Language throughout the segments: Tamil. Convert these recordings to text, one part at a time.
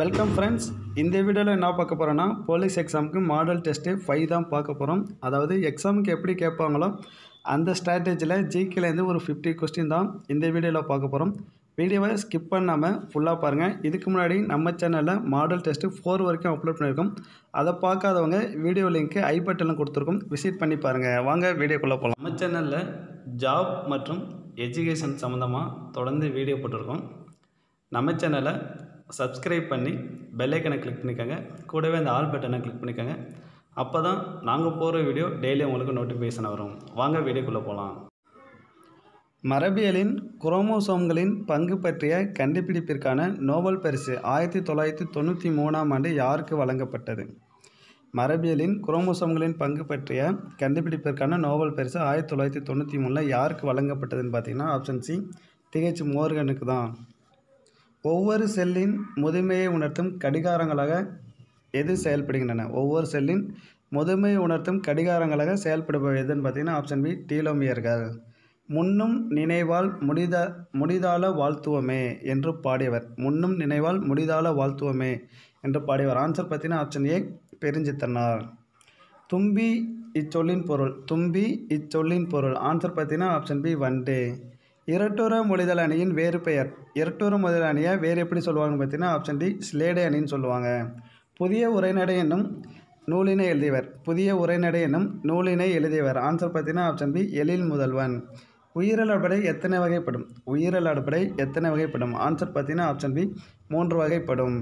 வெல்கம் ஃப்ரெண்ட்ஸ் இந்த வீடியோவில் என்ன பார்க்க போகிறோன்னா போலீஸ் எக்ஸாமுக்கு மாடல் டெஸ்ட்டு ஃபைவ் தான் பார்க்க போகிறோம் அதாவது எக்ஸாமுக்கு எப்படி கேட்பாங்களோ அந்த ஸ்ட்ராட்டஜியில் ஜிகேலேருந்து ஒரு ஃபிஃப்டி கொஸ்டின் தான் இந்த வீடியோவில் பார்க்க போகிறோம் வீடியோவை ஸ்கிப் பண்ணாமல் ஃபுல்லாக பாருங்கள் இதுக்கு முன்னாடி நம்ம சேனலில் மாடல் டெஸ்ட்டு ஃபோர் வரைக்கும் அப்லோட் பண்ணியிருக்கோம் அதை பார்க்காதவங்க வீடியோ லிங்க்கு ஐ பட்டனில் கொடுத்துருக்கோம் விசிட் பண்ணி பாருங்கள் வாங்க வீடியோக்குள்ளே போகலாம் நம்ம சேனலில் ஜாப் மற்றும் எஜுகேஷன் சம்மந்தமாக தொடர்ந்து வீடியோ போட்டிருக்கோம் நம்ம சேனலை சப்ஸ்கிரைப் பண்ணி பெல் ஐக்கனை கிளிக் பண்ணிக்கோங்க கூடவே அந்த ஆல் பட்டனை கிளிக் பண்ணிக்கோங்க அப்போ தான் நாங்கள் போகிற வீடியோ டெய்லி உங்களுக்கு நோட்டிஃபிகேஷன் வரும் வாங்க வீடியோக்குள்ளே போகலாம் மரபியலின் குரோமோசோம்களின் பங்கு பற்றிய கண்டுபிடிப்பிற்கான நோபல் பரிசு ஆயிரத்தி தொள்ளாயிரத்தி தொண்ணூற்றி மூணாம் ஆண்டு யாருக்கு வழங்கப்பட்டது மரபியலின் குரோமோசோம்களின் பங்கு பற்றிய கண்டுபிடிப்பிற்கான நோபல் பரிசு ஆயிரத்தி தொள்ளாயிரத்தி தொண்ணூற்றி மூணில் யாருக்கு வழங்கப்பட்டதுன்னு பார்த்தீங்கன்னா ஆப்ஷன் சி டிஹெச் மோர்கனுக்கு தான் ஒவ்வொரு செல்லின் முதுமையை உணர்த்தும் கடிகாரங்களாக எது செயல்படுகின்றன ஒவ்வொரு செல்லின் முதுமையை உணர்த்தும் கடிகாரங்களாக செயல்படுபவை எதுன்னு பார்த்தீங்கன்னா ஆப்ஷன் பி டீலோமியர்கள் முன்னும் நினைவால் முடித முடிதால வாழ்த்துவமே என்று பாடியவர் முன்னும் நினைவால் முடிதால வாழ்த்துவமே என்று பாடியவர் ஆன்சர் பார்த்தீங்கன்னா ஆப்ஷன் ஏ பெருஞ்சித்தனார் தும்பி இச்சொல்லின் பொருள் தும்பி இச்சொல்லின் பொருள் ஆன்சர் பார்த்தீங்கன்னா ஆப்ஷன் பி வண்டு இரட்டூர மொழிதல் அணியின் வேறு பெயர் இரட்டூர மொழிதல் அணியை வேறு எப்படி சொல்லுவாங்கன்னு பார்த்தீங்கன்னா ஆப்ஷன் டி ஸ்லேடை அணின்னு சொல்லுவாங்க புதிய உரைநடை என்னும் நூலினை எழுதியவர் புதிய உரைநடை என்னும் நூலினை எழுதியவர் ஆன்சர் பார்த்தீங்கன்னா ஆப்ஷன் பி எழில் முதல்வன் உயிரல் அடிப்படை எத்தனை வகைப்படும் உயிரல் அடிப்படை எத்தனை வகைப்படும் ஆன்சர் பார்த்தீங்கன்னா ஆப்ஷன் பி மூன்று வகைப்படும்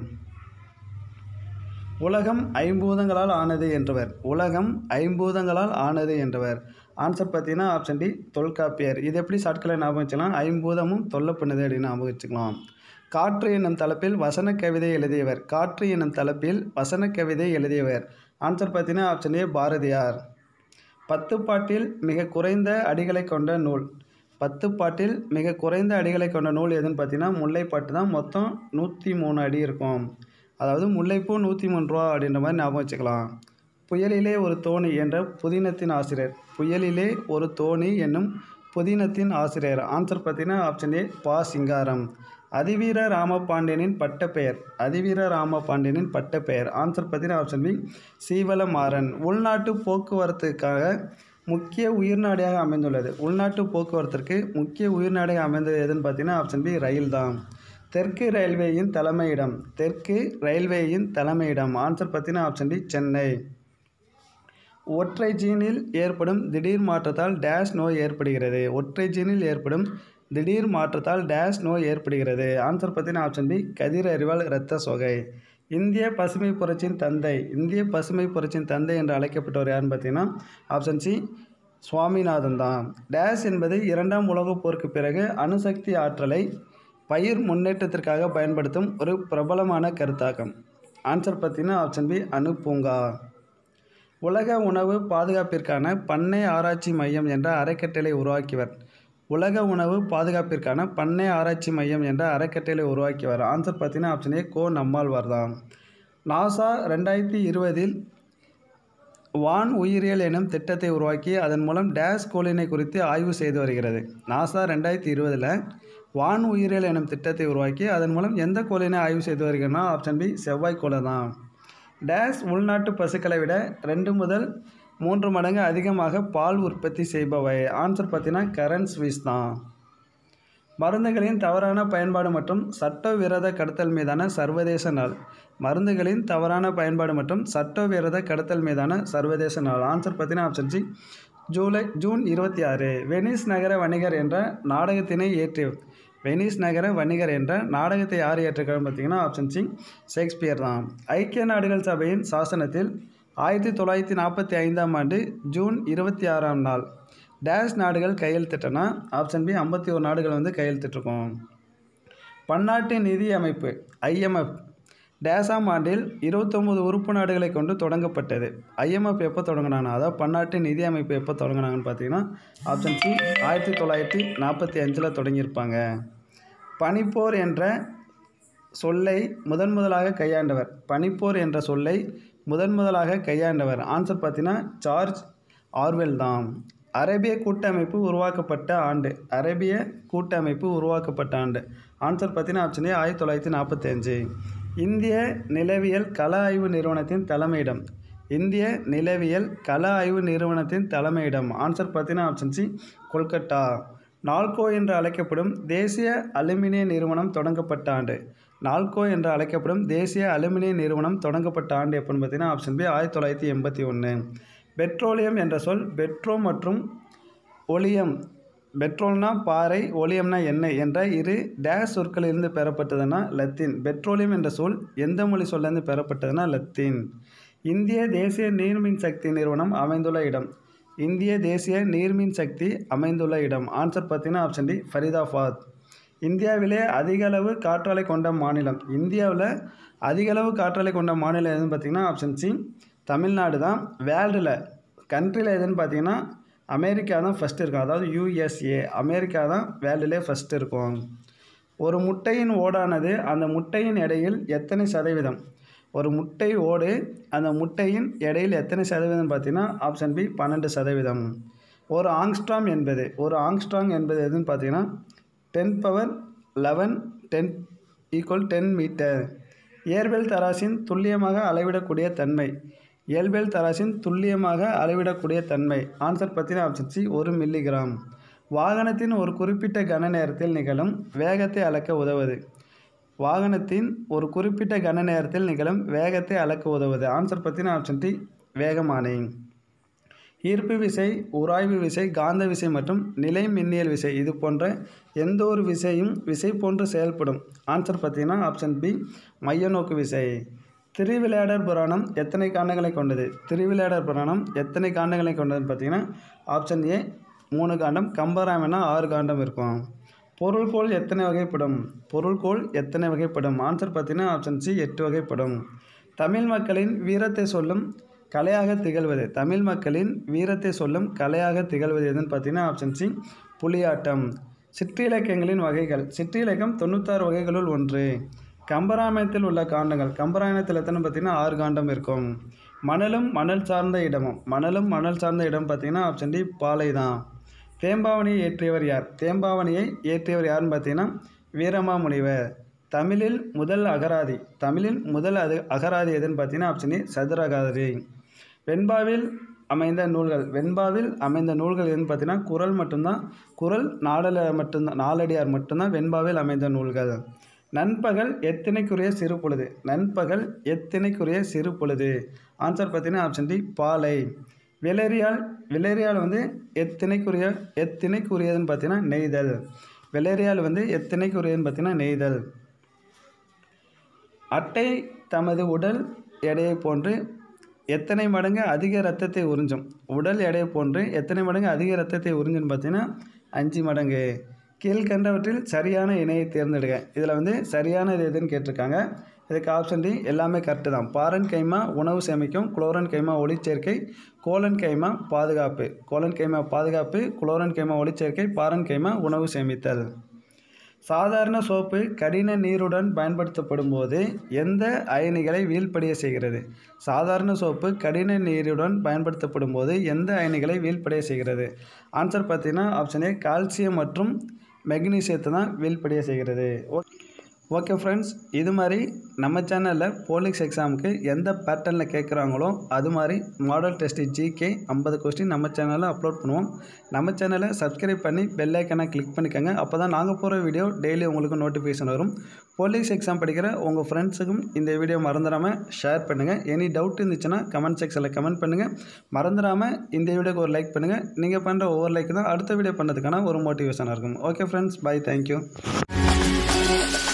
உலகம் ஐம்பூதங்களால் ஆனது என்றவர் உலகம் ஐம்பூதங்களால் ஆனது என்றவர் ஆன்சர் பார்த்தீங்கன்னா ஆப்ஷன் டி தொல்காப்பியர் இது எப்படி ஷார்ட்கட்டில் ஞாபகம் வச்சுக்கலாம் ஐம்பூதமும் தொல்லை பண்ணுது அப்படின்னு ஞாபகம் வச்சுக்கலாம் காற்று என்னும் தலைப்பில் வசன கவிதை எழுதியவர் காற்று என்னும் தலைப்பில் வசன கவிதை எழுதியவர் ஆன்சர் பார்த்தீங்கன்னா ஆப்ஷன் ஏ பாரதியார் பத்து பாட்டில் மிக குறைந்த அடிகளை கொண்ட நூல் பத்து பாட்டில் மிக குறைந்த அடிகளை கொண்ட நூல் எதுன்னு பார்த்தீங்கன்னா முல்லைப்பாட்டு தான் மொத்தம் நூற்றி மூணு அடி இருக்கும் அதாவது முல்லைப்பூ நூற்றி மூணு ரூபா அப்படின்ற மாதிரி ஞாபகம் வச்சுக்கலாம் புயலிலே ஒரு தோணி என்ற புதினத்தின் ஆசிரியர் புயலிலே ஒரு தோணி என்னும் புதினத்தின் ஆசிரியர் ஆன்சர் பார்த்தீங்கன்னா ஆப்ஷன் ஏ பா சிங்காரம் அதிவீர ராமபாண்டியனின் பட்டப்பெயர் அதிவீர ராமபாண்டியனின் பட்டப்பெயர் ஆன்சர் பார்த்தீங்கன்னா ஆப்ஷன் பி சீவலமாறன் உள்நாட்டு போக்குவரத்துக்காக முக்கிய உயிர்நாடியாக அமைந்துள்ளது உள்நாட்டு போக்குவரத்திற்கு முக்கிய உயிர்நாடியாக அமைந்தது எதுன்னு பார்த்தீங்கன்னா ஆப்ஷன் பி ரயில் தான் தெற்கு ரயில்வேயின் தலைமையிடம் தெற்கு ரயில்வேயின் தலைமையிடம் ஆன்சர் பார்த்தீங்கன்னா ஆப்ஷன் டி சென்னை ஒற்றை ஜீனில் ஏற்படும் திடீர் மாற்றத்தால் டேஷ் நோய் ஏற்படுகிறது ஒற்றை ஜீனில் ஏற்படும் திடீர் மாற்றத்தால் டேஷ் நோய் ஏற்படுகிறது ஆன்சர் பார்த்தீங்கன்னா ஆப்ஷன் பி கதிர் அறிவால் இரத்த சொகை இந்திய பசுமை புரட்சியின் தந்தை இந்திய பசுமை புரட்சியின் தந்தை என்று அழைக்கப்பட்டவர் யாருன்னு பார்த்தீங்கன்னா ஆப்ஷன் சி சுவாமிநாதன் தான் டேஷ் என்பது இரண்டாம் உலகப் போருக்கு பிறகு அணுசக்தி ஆற்றலை பயிர் முன்னேற்றத்திற்காக பயன்படுத்தும் ஒரு பிரபலமான கருத்தாக்கம் ஆன்சர் பார்த்தீங்கன்னா ஆப்ஷன் பி அணு பூங்கா உலக உணவு பாதுகாப்பிற்கான பண்ணை ஆராய்ச்சி மையம் என்ற அறக்கட்டளை உருவாக்கியவர் உலக உணவு பாதுகாப்பிற்கான பண்ணை ஆராய்ச்சி மையம் என்ற அறக்கட்டளை உருவாக்கியவர் ஆன்சர் பார்த்தீங்கன்னா ஆப்ஷன் ஏ கோ நம்மாழ்வார் தான் நாசா ரெண்டாயிரத்தி இருபதில் வான் உயிரியல் எனும் திட்டத்தை உருவாக்கி அதன் மூலம் டேஷ் கோளினை குறித்து ஆய்வு செய்து வருகிறது நாசா ரெண்டாயிரத்தி இருபதில் வான் உயிரியல் எனும் திட்டத்தை உருவாக்கி அதன் மூலம் எந்த கோளினை ஆய்வு செய்து வருகிறனா ஆப்ஷன் பி செவ்வாய் கோளை தான் டேஷ் உள்நாட்டு பசுக்களை விட ரெண்டு முதல் மூன்று மடங்கு அதிகமாக பால் உற்பத்தி செய்பவை ஆன்சர் பார்த்தீங்கன்னா கரண்ட் ஸ்வீஸ் தான் மருந்துகளின் தவறான பயன்பாடு மற்றும் சட்டவிரோத கடத்தல் மீதான சர்வதேச நாள் மருந்துகளின் தவறான பயன்பாடு மற்றும் சட்டவிரோத கடத்தல் மீதான சர்வதேச நாள் ஆன்சர் பார்த்தீங்கன்னா ஆப்ஷன் சி ஜூலை ஜூன் இருபத்தி ஆறு வெனிஸ் நகர வணிகர் என்ற நாடகத்தினை ஏற்றி வெனிஸ் நகர வணிகர் என்ற நாடகத்தை யார் ஏற்றிருக்காருன்னு பார்த்தீங்கன்னா ஆப்ஷன் சி ஷேக்ஸ்பியர் தான் ஐக்கிய நாடுகள் சபையின் சாசனத்தில் ஆயிரத்தி தொள்ளாயிரத்தி நாற்பத்தி ஐந்தாம் ஆண்டு ஜூன் இருபத்தி ஆறாம் நாள் டேஷ் நாடுகள் கையெழுத்திட்டனா ஆப்ஷன் பி ஐம்பத்தி ஒரு நாடுகள் வந்து கையெழுத்திட்டிருக்கோம் பன்னாட்டு நிதி அமைப்பு ஐஎம்எஃப் டேஷாம் ஆண்டில் இருபத்தொம்போது உறுப்பு நாடுகளை கொண்டு தொடங்கப்பட்டது ஐஎம்எஃப் எப்போ தொடங்கினாங்க அதாவது பன்னாட்டு நிதி அமைப்பு எப்போ தொடங்கினாங்கன்னு பார்த்தீங்கன்னா ஆப்ஷன் சி ஆயிரத்தி தொள்ளாயிரத்தி நாற்பத்தி அஞ்சில் தொடங்கியிருப்பாங்க பனிப்போர் என்ற சொல்லை முதன் முதலாக கையாண்டவர் பனிப்போர் என்ற சொல்லை முதன் முதலாக கையாண்டவர் ஆன்சர் பார்த்தீங்கன்னா சார்ஜ் ஆர்வெல் தான் அரேபிய கூட்டமைப்பு உருவாக்கப்பட்ட ஆண்டு அரேபிய கூட்டமைப்பு உருவாக்கப்பட்ட ஆண்டு ஆன்சர் பார்த்தீங்கன்னா ஆப்ஷன் ஏ ஆயிரத்தி தொள்ளாயிரத்தி நாற்பத்தி அஞ்சு இந்திய நிலவியல் கள ஆய்வு நிறுவனத்தின் தலைமையிடம் இந்திய நிலவியல் கள ஆய்வு நிறுவனத்தின் தலைமையிடம் ஆன்சர் பார்த்தீங்கன்னா ஆப்ஷன் சி கொல்கட்டா நால்கோ என்று அழைக்கப்படும் தேசிய அலுமினிய நிறுவனம் தொடங்கப்பட்ட ஆண்டு நால்கோ என்று அழைக்கப்படும் தேசிய அலுமினிய நிறுவனம் தொடங்கப்பட்ட ஆண்டு எப்போன்னு பார்த்தீங்கன்னா ஆப்ஷன் பி ஆயிரத்தி தொள்ளாயிரத்தி எண்பத்தி ஒன்று பெட்ரோலியம் என்ற சொல் பெட்ரோ மற்றும் ஒலியம் பெட்ரோல்னா பாறை ஒலியம்னா எண்ணெய் என்ற இரு டேஸ் சொற்களிலிருந்து பெறப்பட்டதுன்னா லத்தீன் பெட்ரோலியம் என்ற சொல் எந்த மொழி சொல்லிருந்து பெறப்பட்டதுன்னா லத்தீன் இந்திய தேசிய நீர்மின் சக்தி நிறுவனம் அமைந்துள்ள இடம் இந்திய தேசிய நீர்மின் சக்தி அமைந்துள்ள இடம் ஆன்சர் பார்த்தீங்கன்னா ஆப்ஷன் டி ஃபரிதாபாத் இந்தியாவிலே அதிக அளவு காற்றாலை கொண்ட மாநிலம் இந்தியாவில் அதிக அளவு காற்றாலை கொண்ட மாநிலம் எதுன்னு பார்த்தீங்கன்னா ஆப்ஷன் சி தமிழ்நாடு தான் வேர்ல்டில் கண்ட்ரியில் எதுன்னு பார்த்தீங்கன்னா அமெரிக்கா தான் ஃபஸ்ட்டு இருக்கும் அதாவது யூஎஸ்ஏ அமெரிக்கா தான் வேர்ல்டுலே ஃபஸ்ட்டு இருக்கும் ஒரு முட்டையின் ஓடானது அந்த முட்டையின் எடையில் எத்தனை சதவீதம் ஒரு முட்டை ஓடு அந்த முட்டையின் எடையில் எத்தனை சதவீதம் பார்த்தீங்கன்னா ஆப்ஷன் பி பன்னெண்டு சதவீதம் ஒரு ஆங்ஸ்ட்ராம் என்பது ஒரு ஆங்ஸ்ட்ராங் என்பது எதுன்னு பார்த்தீங்கன்னா ten power eleven ten equal ten metre இயற்பியல் தராசின் துல்லியமாக அளவிடக்கூடிய தன்மை இயல்பியல் தராசின் துல்லியமாக அளவிடக்கூடிய தன்மை ஆன்சர் பார்த்தீங்கன்னா ஆப்ஷன் சி ஒரு மில்லிகிராம் வாகனத்தின் ஒரு குறிப்பிட்ட கன நேரத்தில் நிகழும் வேகத்தை அளக்க உதவுவது வாகனத்தின் ஒரு குறிப்பிட்ட கன நேரத்தில் நிகழும் வேகத்தை அளக்க உதவுவது ஆன்சர் பார்த்தீங்கன்னா ஆப்ஷன் டி வேகமானி ஈர்ப்பு விசை உராய்வு விசை காந்த விசை மற்றும் நிலை மின்னியல் விசை இது போன்ற எந்த ஒரு விசையும் விசை போன்று செயல்படும் ஆன்சர் பார்த்தீங்கன்னா ஆப்ஷன் பி மையநோக்கு விசை திருவிளையாடர் புராணம் எத்தனை காண்டங்களை கொண்டது திருவிளையாடர் புராணம் எத்தனை காண்டங்களை கொண்டதுன்னு பார்த்தீங்கன்னா ஆப்ஷன் ஏ மூணு காண்டம் கம்பராமனா ஆறு காண்டம் இருக்கும் பொருள்கோள் எத்தனை வகைப்படும் பொருள்கோள் எத்தனை வகைப்படும் ஆன்சர் பார்த்தீங்கன்னா ஆப்ஷன் சி எட்டு வகைப்படும் தமிழ் மக்களின் வீரத்தை சொல்லும் கலையாக திகழ்வது தமிழ் மக்களின் வீரத்தை சொல்லும் கலையாக திகழ்வது எதுன்னு பார்த்தீங்கன்னா ஆப்ஷன் சி புலியாட்டம் சிற்றிலக்கியங்களின் வகைகள் சிற்றிலக்கியம் தொண்ணூத்தாறு வகைகளுள் ஒன்று கம்பராமாயணத்தில் உள்ள காண்டங்கள் கம்பராமாயணத்தில் எத்தனை பார்த்தீங்கன்னா ஆறு காண்டம் இருக்கும் மணலும் மணல் சார்ந்த இடமும் மணலும் மணல் சார்ந்த இடம் பார்த்தீங்கன்னா ஆப்ஷன் டி பாலை தான் தேம்பாவணியை ஏற்றியவர் யார் தேம்பாவணியை ஏற்றியவர் யாருன்னு பார்த்தீங்கன்னா வீரமாமுனிவர் தமிழில் முதல் அகராதி தமிழில் முதல் அது அகராதி எதுன்னு பார்த்தீங்கன்னா ஆப்ஷன் ஏ சதுர அகராதி வெண்பாவில் அமைந்த நூல்கள் வெண்பாவில் அமைந்த நூல்கள் எதுன்னு பார்த்தீங்கன்னா குரல் மட்டும்தான் குரல் நாடல மட்டும்தான் நாலடியார் மட்டும்தான் வெண்பாவில் அமைந்த நூல்கள் நண்பகல் எத்தனைக்குரிய சிறு பொழுது நண்பகல் எத்தனைக்குரிய சிறு பொழுது ஆன்சர் பார்த்தீங்கன்னா ஆப்ஷன் டி பாலை வெளரியால் வெளரியால் வந்து எத்தனைக்குரிய எத்தனைக்குரியதுன்னு பார்த்தீங்கன்னா நெய்தல் வெளரியால் வந்து எத்தனைக்குரியதுன்னு பார்த்தீங்கன்னா நெய்தல் அட்டை தமது உடல் எடையை போன்று எத்தனை மடங்கு அதிக ரத்தத்தை உறிஞ்சும் உடல் எடையை போன்று எத்தனை மடங்கு அதிக ரத்தத்தை உறிஞ்சுன்னு பார்த்தீங்கன்னா அஞ்சு மடங்கு கீழ்கண்டவற்றில் சரியான இணையை தேர்ந்தெடுக்க இதில் வந்து சரியானது எதுன்னு கேட்டிருக்காங்க இதுக்கு ஆப்ஷன் டி எல்லாமே கரெக்டு தான் பாரன் கைமா உணவு சேமிக்கும் குளோரன் கைமா ஒளிச்சேர்க்கை கோலன் கைமா பாதுகாப்பு கோலன் கைமா பாதுகாப்பு குளோரன் கைமா ஒளிச்சேர்க்கை பாரன் கைமா உணவு சேமித்தல் சாதாரண சோப்பு கடின நீருடன் பயன்படுத்தப்படும் போது எந்த அயனிகளை வீழ்படிய செய்கிறது சாதாரண சோப்பு கடின நீருடன் பயன்படுத்தப்படும் போது எந்த அயனிகளை வீழ்படிய செய்கிறது ஆன்சர் பார்த்தீங்கன்னா ஆப்ஷன் ஏ கால்சியம் மற்றும் மெக்னீசியத்தை தான் வீழ்படிய செய்கிறது ஓகே ஓகே ஃப்ரெண்ட்ஸ் இது மாதிரி நம்ம சேனலில் போலீஸ் எக்ஸாமுக்கு எந்த பேட்டர்னில் கேட்குறாங்களோ அது மாதிரி மாடல் டெஸ்ட் ஜிகே ஐம்பது கொஸ்டின் நம்ம சேனலில் அப்லோட் பண்ணுவோம் நம்ம சேனலை சப்ஸ்கிரைப் பண்ணி பெல் ஐக்கனை கிளிக் பண்ணிக்கோங்க அப்போ தான் நாங்கள் போகிற வீடியோ டெய்லி உங்களுக்கு நோட்டிஃபிகேஷன் வரும் போலீஸ் எக்ஸாம் படிக்கிற உங்கள் ஃப்ரெண்ட்ஸுக்கும் இந்த வீடியோ மறந்துடாமல் ஷேர் பண்ணுங்கள் எனி டவுட் இருந்துச்சுன்னா கமெண்ட் செக்ஷனில் கமெண்ட் பண்ணுங்கள் மறந்துடாமல் இந்த வீடியோக்கு ஒரு லைக் பண்ணுங்கள் நீங்கள் பண்ணுற ஒவ்வொரு லைக் தான் அடுத்த வீடியோ பண்ணதுக்கான ஒரு மோட்டிவேஷனாக இருக்கும் ஓகே ஃப்ரெண்ட்ஸ் பை தேங்க்யூ